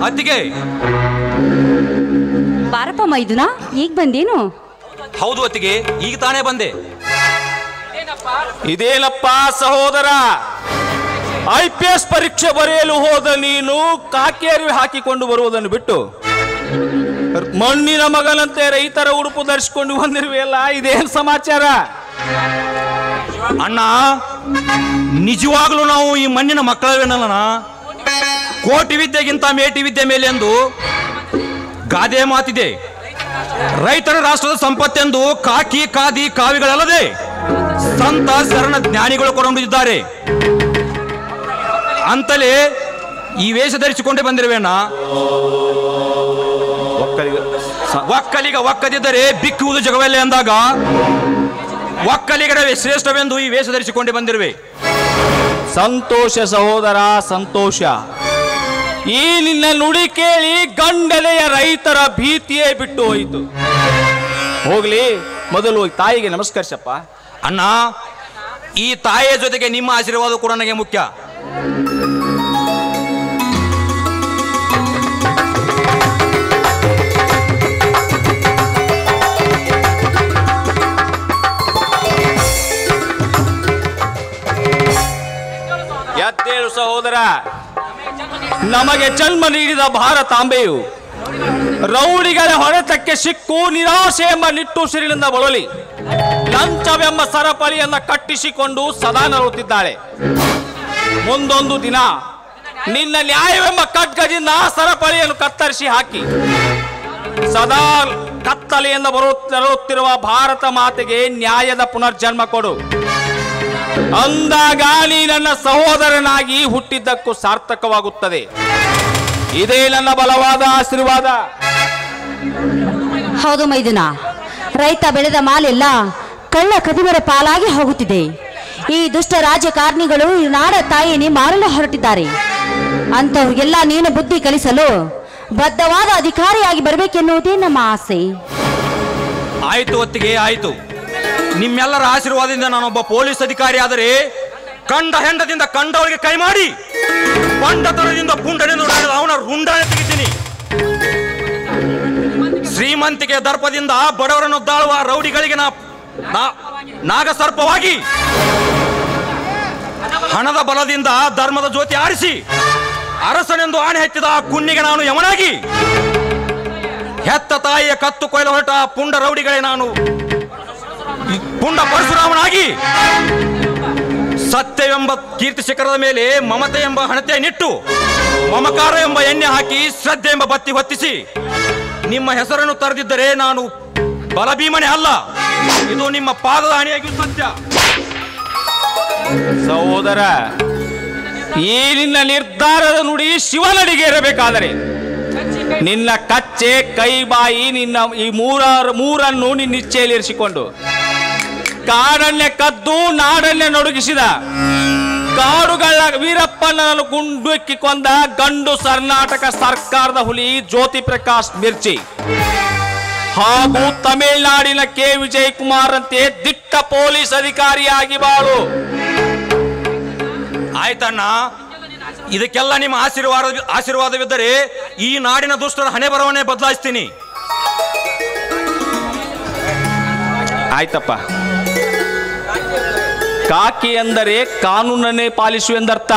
ಅತ್ತಿಗೆ ಬಾರಪ್ಪ ಮೈದುನ ಈಗ ಬಂದೇನು ಹೌದು ಅತ್ತಿಗೆ ಈಗ ತಾನೇ ಬಂದೆ ಇದೇನಪ್ಪ ಸಹೋದರ ಐ ಪಿ ಎಸ್ ಪರೀಕ್ಷೆ ಬರೆಯಲು ಹೋದ ನೀನು ಕಾಕಿ ಅರಿವಿ ಹಾಕಿಕೊಂಡು ಬರುವುದನ್ನು ಬಿಟ್ಟು ಮಣ್ಣಿನ ಮಗನಂತೆ ರೈತರ ಉಡುಪು ಧರಿಸಿಕೊಂಡು ಬಂದಿರುವೆಯಲ್ಲ ಇದೇನ್ ಸಮಾಚಾರ ಅಣ್ಣ ನಿಜವಾಗ್ಲೂ ನಾವು ಈ ಮಣ್ಣಿನ ಮಕ್ಕಳವೇನಲ್ಲ ಕೋಟಿ ವಿದ್ಯೆಗಿಂತ ಮೇಟಿ ವಿದ್ಯೆ ಮೇಲೆ ಎಂದು ಗಾದೆ ಮಾತಿದೆ ರೈತರ ರಾಷ್ಟ್ರದ ಸಂಪತ್ತೆಂದು ಕಾಕಿ ಕಾದಿ ಕಾವಿಗಳಲ್ಲದೆ ಸಂತ ಶರಣ ಜ್ಞಾನಿಗಳು ಕೊಂಡೊಂದಿದ್ದಾರೆ ಅಂತಲೇ ಈ ವೇಷ ಧರಿಸಿಕೊಂಡೇ ಬಂದಿರುವೇನ ಒಕ್ಕಲಿಗ ಒಕ್ಕದಿದ್ದರೆ ಬಿಕ್ಕುವುದು ಜಗವಲ್ಲೇ ಅಂದಾಗ ಒಕ್ಕಲಿಗರವೇ ಶ್ರೇಷ್ಠವೆಂದು ಈ ವೇಷ ಧರಿಸಿಕೊಂಡೇ ಬಂದಿರುವೆ ಸಂತೋಷ ಸಹೋದರ ಸಂತೋಷ ಈ ನಿನ್ನ ನುಡಿ ಕೇಳಿ ಗಂಡನೆಯ ರೈತರ ಭೀತಿಯೇ ಬಿಟ್ಟು ಹೋಯಿತು ಹೋಗ್ಲಿ ಮೊದಲು ಹೋಗಿ ತಾಯಿಗೆ ನಮಸ್ಕರಿಸಪ್ಪ ಅಣ್ಣ ಈ ತಾಯಿಯ ಜೊತೆಗೆ ನಿಮ್ಮ ಆಶೀರ್ವಾದ ಕೂಡ ನನಗೆ ಮುಖ್ಯ ಎದ್ದೇಳು ಸಹೋದರ ನಮಗೆ ಜನ್ಮ ನೀಡಿದ ಭಾರತಾಂಬೆಯು ರೌಡಿಗಳ ಹೊಡೆತಕ್ಕೆ ಸಿಕ್ಕು ನಿರಾಶೆ ಎಂಬ ನಿಟ್ಟುಸಿರಿನಿಂದ ಬಳಲಿ ಲಂಚವೆಂಬ ಸರಪಳಿಯನ್ನ ಕಟ್ಟಿಸಿಕೊಂಡು ಸದಾ ನರುತ್ತಿದ್ದಾಳೆ ಮುಂದೊಂದು ದಿನ ನಿನ್ನ ನ್ಯಾಯವೆಂಬ ಖಡ್ಗದಿಂದ ಸರಪಳಿಯನ್ನು ಕತ್ತರಿಸಿ ಹಾಕಿ ಸದಾ ಕತ್ತಲೆಯಿಂದ ಬರುತ್ತಿರುವ ಭಾರತ ಮಾತೆಗೆ ನ್ಯಾಯದ ಪುನರ್ಜನ್ಮ ಕೊಡು ಅಂದಾಗ ನೀ ನನ್ನ ಸಹೋದರನಾಗಿ ಹುಟ್ಟಿದ್ದಕ್ಕೂ ಸಾರ್ಥಕವಾಗುತ್ತದೆ ಇದೇ ನನ್ನ ಬಲವಾದ ಆಶೀರ್ವಾದ ಹೌದು ಮೈದುನ ರೈತ ಬೆಳೆದ ಮಾಲೆಲ್ಲ ಕಳ್ಳ ಕದಿಮರ ಪಾಲಾಗಿ ಹೋಗುತ್ತಿದೆ ಈ ದುಷ್ಟ ರಾಜಕಾರಣಿಗಳು ಈ ನಾಡ ತಾಯಿನಿ ಮಾರಲು ಹೊರಟಿದ್ದಾರೆ ಅಂಥವ್ರಿಗೆಲ್ಲ ನೀನು ಬುದ್ಧಿ ಕಲಿಸಲು ಬದ್ಧವಾದ ಅಧಿಕಾರಿಯಾಗಿ ಬರಬೇಕೆನ್ನುವುದೇ ನಮ್ಮ ಆಸೆ ಆಯ್ತು ಹೊತ್ತಿಗೆ ಆಯ್ತು ನಿಮ್ಮೆಲ್ಲರ ಆಶೀರ್ವಾದದಿಂದ ನಾನೊಬ್ಬ ಪೊಲೀಸ್ ಅಧಿಕಾರಿ ಆದರೆ ಕಂಡ ಹೆಂಡದಿಂದ ಕಂಡವಳಿಗೆ ಕೈ ಮಾಡಿ ಪಂಡತನದಿಂದ ಪುಂಡನೆಂದು ನಡೆದ ಅವನ ರುಂಡಾನೆ ತೆಗಿತೀನಿ ಶ್ರೀಮಂತಿಕೆ ದರ್ಪದಿಂದ ಬಡವರನ್ನು ದಾಳುವ ರೌಡಿಗಳಿಗೆ ನಾ ನಾ- ನಾಗಸರ್ಪವಾಗಿ ಹಣದ ಬಲದಿಂದ ಧರ್ಮದ ಜ್ಯೋತಿ ಆರಿಸಿ ಅರಸನೆಂದು ಆಣೆ ಹತ್ತಿದ ಆ ಕುನ್ನಿಗೆ ನಾನು ಯಮನಾಗಿ ಹೆತ್ತ ತಾಯಿಯ ಕತ್ತು ಕೊಯ್ಲು ಹೊರಟ ಪುಂಡ ರೌಡಿಗಳೇ ನಾನು ಪುಂಡ ಪರಶುರಾಮನಾಗಿ ಸತ್ಯವೆಂಬ ಕೀರ್ತಿ ಶಿಖರದ ಮೇಲೆ ಮಮತೆ ಎಂಬ ಹಣತೆ ನಿಟ್ಟು ಮಮಕಾರ ಎಂಬ ಎಣ್ಣೆ ಹಾಕಿ ಶ್ರದ್ಧೆ ಎಂಬ ಬತ್ತಿ ಹೊತ್ತಿಸಿ ನಿಮ್ಮ ಹೆಸರನ್ನು ತರೆದಿದ್ದರೆ ನಾನು ಬಲಭೀಮನೆ ಅಲ್ಲ ಇದು ನಿಮ್ಮ ಪಾದದ ಹಣಿಯಾಗಿ ಸತ್ಯ ಸಹೋದರ ಈ ನಿನ್ನ ನಿರ್ಧಾರದ ನುಡಿ ಶಿವನಡಿಗೆ ಇರಬೇಕಾದರೆ ನಿನ್ನ ಕಚ್ಚೆ ಕೈ ಬಾಯಿ ನಿನ್ನ ಈ ಮೂರ ಮೂರನ್ನು ನಿನ್ನ ಇಚ್ಛೆಯಲ್ಲಿರಿಸಿಕೊಂಡು ಕಾಡನ್ನೇ ಕದ್ದು ನಾಡನ್ನೇ ನಡುಗಿಸಿದ ಕಾಡುಗಳ ವೀರಪ್ಪನನ್ನು ಗುಂಡುಕ್ಕಿ ಕೊಂದ ಗಂಡು ಕರ್ನಾಟಕ ಸರ್ಕಾರದ ಹುಲಿ ಜ್ಯೋತಿ ಪ್ರಕಾಶ್ ಮಿರ್ಚಿ ಹಾಗೂ ತಮಿಳುನಾಡಿನ ಕೆ ವಿಜಯ್ ಕುಮಾರ್ ಅಂತೆ ದಿಟ್ಟ ಪೊಲೀಸ್ ಅಧಿಕಾರಿಯಾಗಿ ಬಾಳು ಆಯ್ತಣ್ಣ ಇದಕ್ಕೆಲ್ಲ ನಿಮ್ಮ ಆಶೀರ್ವಾದ ಆಶೀರ್ವಾದವಿದ್ದರೆ ಈ ನಾಡಿನ ದುಷ್ಟರ ಹಣೆ ಬರವನ್ನೇ ಬದಲಾಯಿಸ್ತೀನಿ ಆಯ್ತಪ್ಪ ಕಾಕಿ ಎಂದರೆ ಕಾನೂನನ್ನೇ ಪಾಲಿಸು ಎಂದರ್ಥ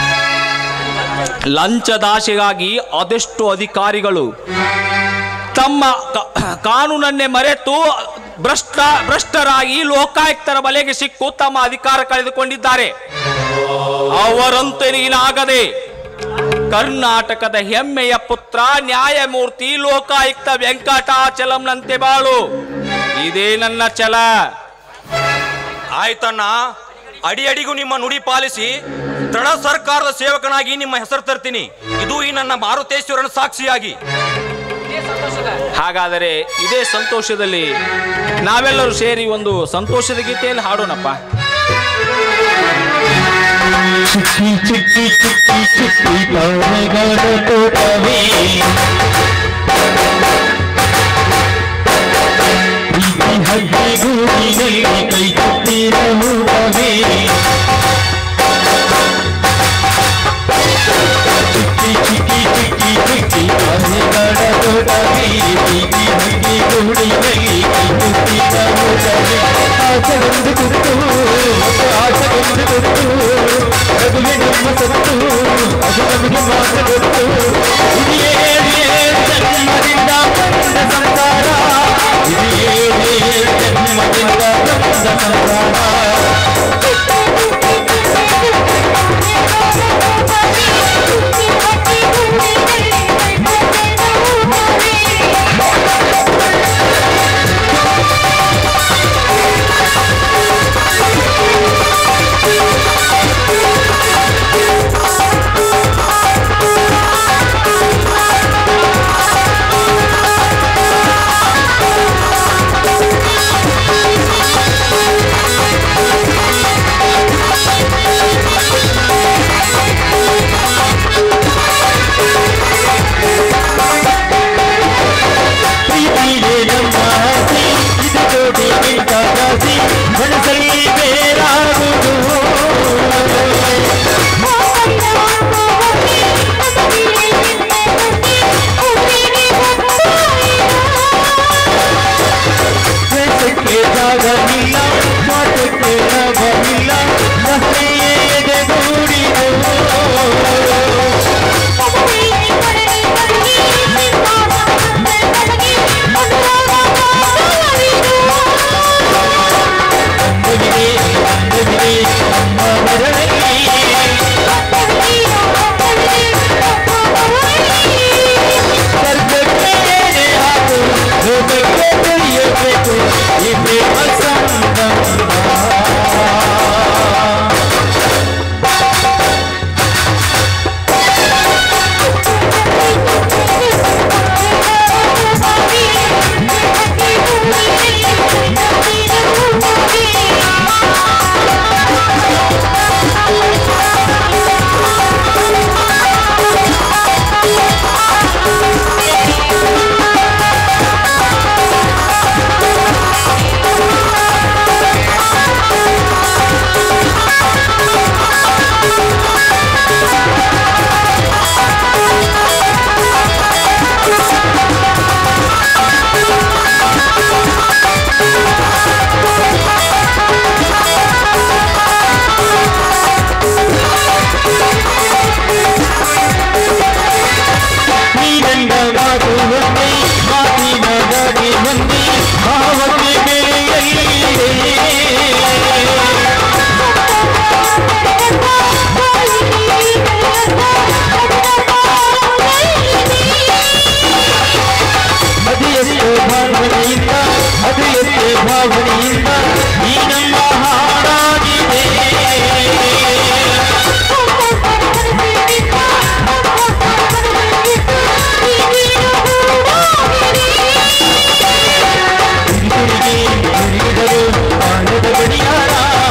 ಲಂಚದಾಶೆಗಾಗಿ ಅದೆಷ್ಟು ಅಧಿಕಾರಿಗಳು ತಮ್ಮ ಕ- ಕಾನೂನನ್ನೇ ಮರೆತು ಭ್ರಷ್ಟ ಭ್ರಷ್ಟರಾಗಿ ಲೋಕಾಯುಕ್ತರ ಬಲೆಗೆ ಸಿಕ್ಕು ತಮ್ಮ ಅಧಿಕಾರ ಕಳೆದುಕೊಂಡಿದ್ದಾರೆ ಅವರಂತೆ ನೀನಾಗದೆ ಕರ್ನಾಟಕದ ಹೆಮ್ಮೆಯ ಪುತ್ರ ನ್ಯಾಯಮೂರ್ತಿ ಲೋಕಾಯುಕ್ತ ವೆಂಕಟಾಚಲಂನಂತೆ ಬಾಳು ಇದೇ ನನ್ನ ಛಲ ಆಯ್ತಣ್ಣ ಅಡಿ ಅಡಿಗೂ ನಿಮ್ಮ ನುಡಿ ಪಾಲಿಸಿ ದೃಢ ಸರ್ಕಾರದ ಸೇವಕನಾಗಿ ನಿಮ್ಮ ಹೆಸರು ತರ್ತೀನಿ ಇದು ಈ ನನ್ನ ಮಾರುತೇಶ್ವರನ ಸಾಕ್ಷಿಯಾಗಿ ಹಾಗಾದರೆ ಇದೇ ಸಂತೋಷದಲ್ಲಿ ನಾವೆಲ್ಲರೂ ಸೇರಿ ಒಂದು ಸಂತೋಷದ ಗೀತೆಯನ್ನು ಹಾಡೋಣಪ್ಪ ಚುಕ್ಕಿ ಚುಕ್ಕಿ ಚುಕ್ಕಿ ಚುಕ್ಕಿ ತಾರೆಗಳ ತೋಟವೇ ಪ್ರೀತಿ ಹದ್ದೆ ಗೂಡಿನಲ್ಲಿ ಕೈ ಕೊಟ್ಟಿರ ಹೂವವೇ ಚುಕ್ಕಿ ಚುಕ್ಕಿ ಚುಕ್ಕಿ ಚುಕ್ಕಿ ಆಸೆಗೊಂದು ತುತ್ತು ಮತ್ತೆ ಆಸೆಗೊಂದು ತುತ್ತು ರಘುವೆ ನಮ್ಮ ಸತ್ತು ಅದು ನಮಗೆ ಮಾತ್ರ ಗೊತ್ತು ಇದು ಏಳು ಏಳು ಜನ್ಮದಿಂದ ಬಂದ ಸಂಸಾರ ಇದು ಏಳು ಏಳು ಜನ್ಮದಿಂದ ಬಂದ ಸಂಸಾರ ಪ್ರೀತಿಯೇ ನಮ್ಮ ಆಸೆ ಇದು ಕೋಟಿಗಿಂತ ಜಾಸ್ತಿ ಮನಸ್ಸಲ್ಲಿ ಬೇರಾಗುವುದು ದ್ವೇಷಕ್ಕೆ ಜಾಗವಿಲ್ಲ ಮಾತಕ್ಕೆ ಲಾಭವಿಲ್ಲ ನಹೆಯೇ ಎದೆಗೂಡಿದೆವು ಬಂಧುವಿಗೆ ಬಂಧುವಿಗೆ ನಮ್ಮ ಮರಳಲ್ಲಿ ಸ್ವರ್ಗಕ್ಕೆ ಏನೇ ಹಾಕು ಲೋಕಕ್ಕೆ ತಿಳಿಯಬೇಕು ಈ ಪ್ರೇಮ ಸಂಬಂಧ ನೀನೆಂದ ಮಾತು ಒಂದೇ ಮಾತಿನ ಗಾಡಿ ಒಂದೇ ಭಾವಕ್ಕೆ ಬೆಲೆಯಲ್ಲಿದೆ ಅದು ಎಷ್ಟೋ ಭಾವನೆಯಿಂದ ಅದು ಎಷ್ಟೇ ಭಾವನೆಯಿಂದ ಈ ನಮ್ಮ ಹಾಡಾಗಿದೆ ಗುರಿಗೆ ಗುರಿದರು ಆನದ ಗಡಿಯಾರ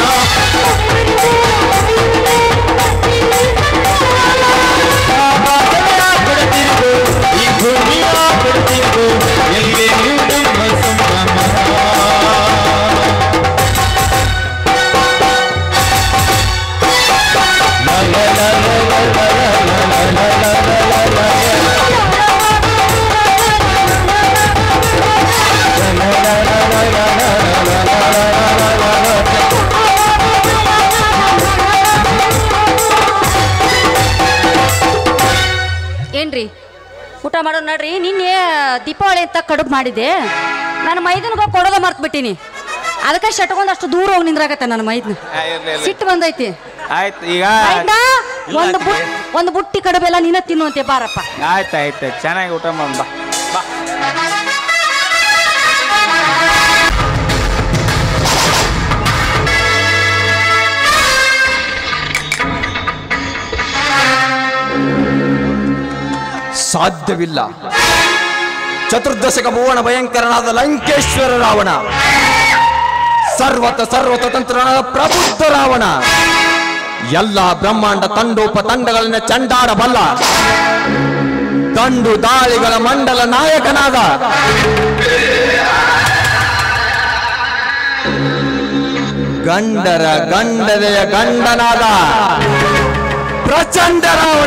ಆಕಾಶದ ಕೊಡತಿರುಗು ಈ ಭೂಮಿಯ ಕೊಡತಿರುಗು ಎಲ್ಲೆಲ್ಲೂ ನಮ್ಮ ಸಂಭ್ರಮ La la la la la la la la la la la la ಏನ್ರಿ ಊಟ ಮಾಡೋದು ನೋಡ್ರಿ ನಿನ್ನೆ ದೀಪಾವಳಿ ಅಂತ ಕಡುಬು ಮಾಡಿದ್ದೆ ನಾನು ಮೈದನ್ಗೆ ಕೊಡೋದ ಮರ್ತ್ ಬಿಟ್ಟಿನಿ ಅದಕ್ಕೆ ಶಟ್ಕೊಂಡ್ ಅಷ್ಟು ದೂರ ಹೋಗಿ ನಿಂದ್ರಾಗತ್ತೆ ನನ್ನ ಮೈದ್ನ ಸಿಟ್ಟು ಬಂದೈತಿ ಆಯ್ತು ಈಗ ಆಯ್ತಾ ಒಂದು ಬುಟ್ ಒಂದು ಬುಟ್ಟಿ ಕಡುಬೆಲ್ಲ ನೀನ ತಿನ್ನುವಂತೆ ಬಾರಪ್ಪ ಆಯ್ತು ಆಯ್ತು ಚೆನ್ನಾಗಿ ಊಟ ಮಾಡ್ ಬಾ ಬಾ ಸಾಧ್ಯವಿಲ್ಲ ಚತುರ್ದಶಕ ಭುವನ ಭಯಂಕರನಾದ ಲಂಕೇಶ್ವರ ರಾವಣ ಸರ್ವತ ಸರ್ವತಂತ್ರನಾದ ಪ್ರಬುದ್ಧ ರಾವಣ ಎಲ್ಲ ಬ್ರಹ್ಮಾಂಡ ತಂಡೋಪ ತಂಡಗಳನ್ನ ಚಂಡಾಡಬಲ್ಲ ದಂಡು ದಾಳಿಗಳ ಮಂಡಲ ನಾಯಕನಾದ ಗಂಡರ ಗಂಡದೆಯ ಗಂಡನಾದ ಪ್ರಚಂಡ ರಾವಣ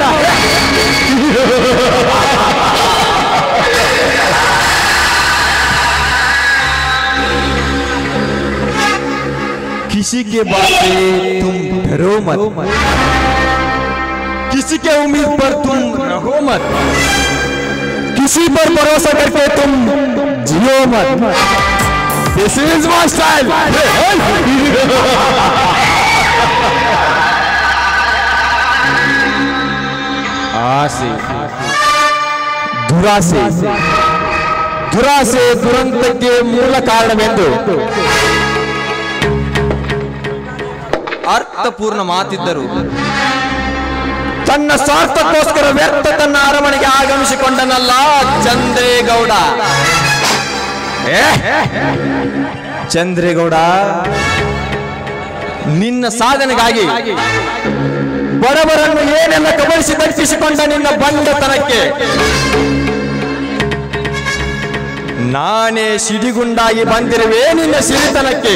किसी के बात पे तुम डरो मत किसी के उम्मीद पर तुम रहो मत किसी पर भरोसा करके तुम जियो मत दिस इज माय स्टाइल ಆಸೆ ದುರಾಸೆ ದುರಾಸೆ ದುರಂತಕ್ಕೆ ಮೂಲ ಕಾರಣವೆಂದು ಅರ್ಥಪೂರ್ಣ ಮಾತಿದ್ದರು ತನ್ನ ಸ್ವಾರ್ಥಕ್ಕೋಸ್ಕರ ವ್ಯರ್ಥ ತನ್ನ ಅರಮನೆಗೆ ಆಗಮಿಸಿಕೊಂಡನಲ್ಲ ಚಂದ್ರೇಗೌಡ ಏ? ಚಂದ್ರೇಗೌಡ ನಿನ್ನ ಸಾಧನೆಗಾಗಿ ಬಡವರನ್ನು ಏನೆಲ್ಲ ಕಬಳಿಸಿ ದಕ್ಕಿಸಿಕೊಂಡ ನಿನ್ನ ಬಂಡತನಕ್ಕೆ ನಾನೇ ಸಿಡಿಗುಂಡಾಗಿ ಬಂದಿರುವೆ ನಿನ್ನ ಸಿರಿತನಕ್ಕೆ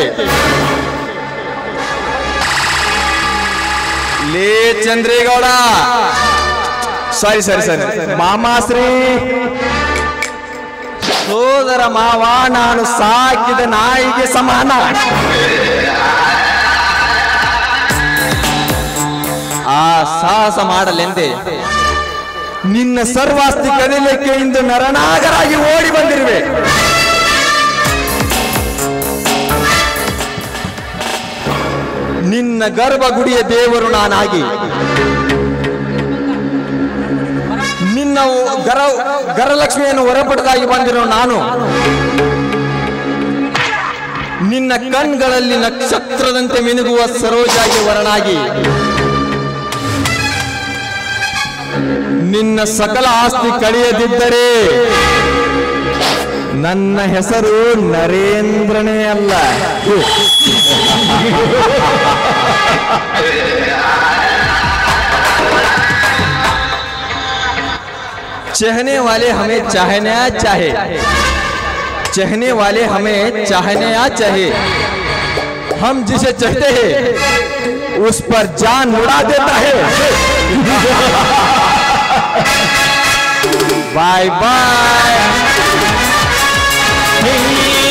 ಲೇ ಚಂದ್ರೇಗೌಡ ಸಾರಿ ಸರಿ ಸರಿ ಮಾಮಾಶ್ರೀ ಸೋದರ ಮಾವ ನಾನು ಸಾಕಿದ ನಾಯಿಗೆ ಸಮಾನ ಆ ಸಾಹಸ ಮಾಡಲೆಂದೇ ನಿನ್ನ ಸರ್ವಾಸ್ತಿ ಕದಿಲಿಕ್ಕೆ ಇಂದು ನರನಾಗರಾಗಿ ಓಡಿ ಬಂದಿರುವೆ ನಿನ್ನ ಗರ್ಭಗುಡಿಯ ದೇವರು ನಾನಾಗಿ ನಿನ್ನ ಗರ ಗರಲಕ್ಷ್ಮಿಯನ್ನು ಹೊರಪಡದಾಗಿ ಬಂದಿರೋ ನಾನು ನಿನ್ನ ಕಣ್ಗಳಲ್ಲಿ ನಕ್ಷತ್ರದಂತೆ ಮಿನುಗುವ ಸರೋಜಾಗಿ ವರನಾಗಿ ನಿನ್ನ ಸಕಲ ಆಸ್ತಿ ಕಳೆಯದಿದ್ದರೆ ನನ್ನ ಹೆಸರು ನರೇಂದ್ರನೇ ಅಲ್ಲ चहने वाले हमें चाहना चाहे चहने वाले हमें चाहना चाहे हम जिसे चाहते हैं उस पर जान उड़ा देता है बाय बाय